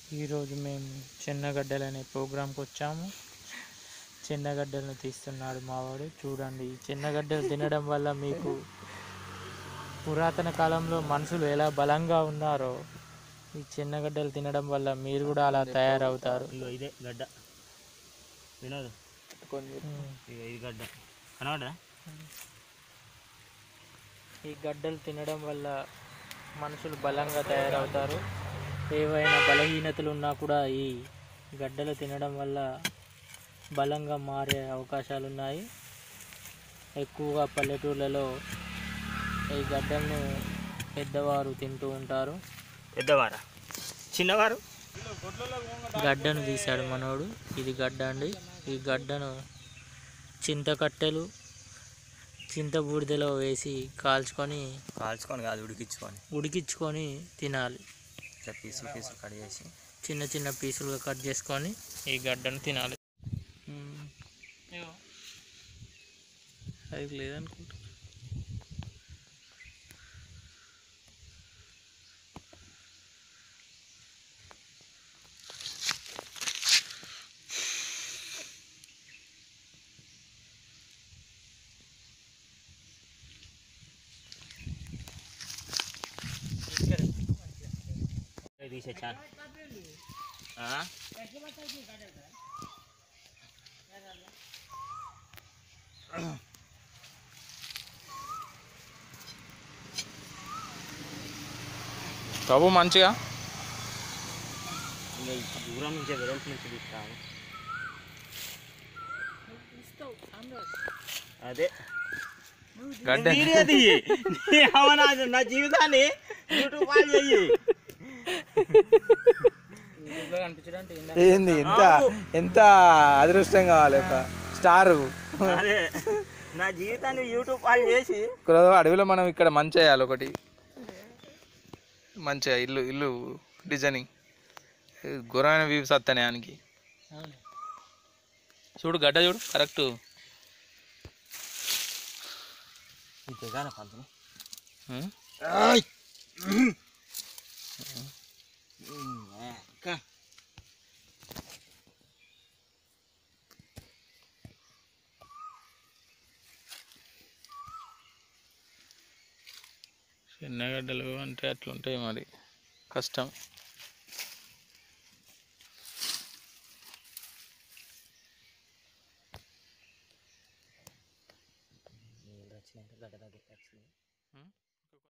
ఈరోజు మేము చిన్నగడ్డలు అనే ప్రోగ్రాంకి వచ్చాము చిన్నగడ్డలను తీస్తున్నాడు మావాడు చూడండి ఈ చిన్నగడ్డలు తినడం వల్ల మీకు పురాతన కాలంలో మనుషులు ఎలా బలంగా ఉన్నారో ఈ చిన్నగడ్డలు తినడం వల్ల మీరు కూడా అలా తయారవుతారు ఇగో ఇదే గడ్డ వినోద్ ఉమ్. ఇగో ఇది గడ్డ కనబడదా ఈ గడ్డలు తినడం వల్ల మనుషులు బలంగా తయారవుతారు ఏవైనా బలహీనతలు ఉన్నా కూడా ఈ గడ్డలు తినడం వల్ల బలంగా మారే అవకాశాలు ఉన్నాయి ఎక్కువగా పల్లెటూర్లలో ఈ గడ్డలను పెద్దవారు తింటూ ఉంటారు పెద్దవారా చిన్నవారు గడ్డను తీశాడు మనోడు ఇది గడ్డ అండి ఈ గడ్డను చింతకట్టెలు చింత బూడిదలో వేసి కాల్చుకొని కాల్చుకొని కాదు ఉడికించుకొని ఉడికించుకొని తినాలి ఇట్లా పీసులు పీసులు కట్ చేసి చిన్న చిన్న పీసులుగా కట్ చేసుకొని ఈ గడ్డను తినాలి అది లేదనుకుంటా తీసే చాలు బాబు మంచిగా ఇంకా ఈ దూరం నుంచి వెడల్పు నుంచి తీస్తాను అదే గడ్డ వీడియో తీయి నీ అవనా నా జీవితాన్ని యూట్యూబ్ వాళ్ళు చెయ్యి ఏంది ఎంత ఎంత అదృష్టం కావాలి ఒక స్టార్ అదే నా జీవితాన్ని యూట్యూబ్ వాళ్ళు చేసి అడవిలో మనం ఇక్కడ మంచి చేయాలి ఒకటి మంచిగా ఇల్లు ఇల్లు డిజైనింగ్ ఘోరమైన వ్యూస్ వస్తాయి ఆయనకి చూడు గడ్డ చూడు కరెక్ట్ ఇంకేగానే పంతులు చిన్నగడ్డలు అంటే అట్లుంటాయి మరి కష్టం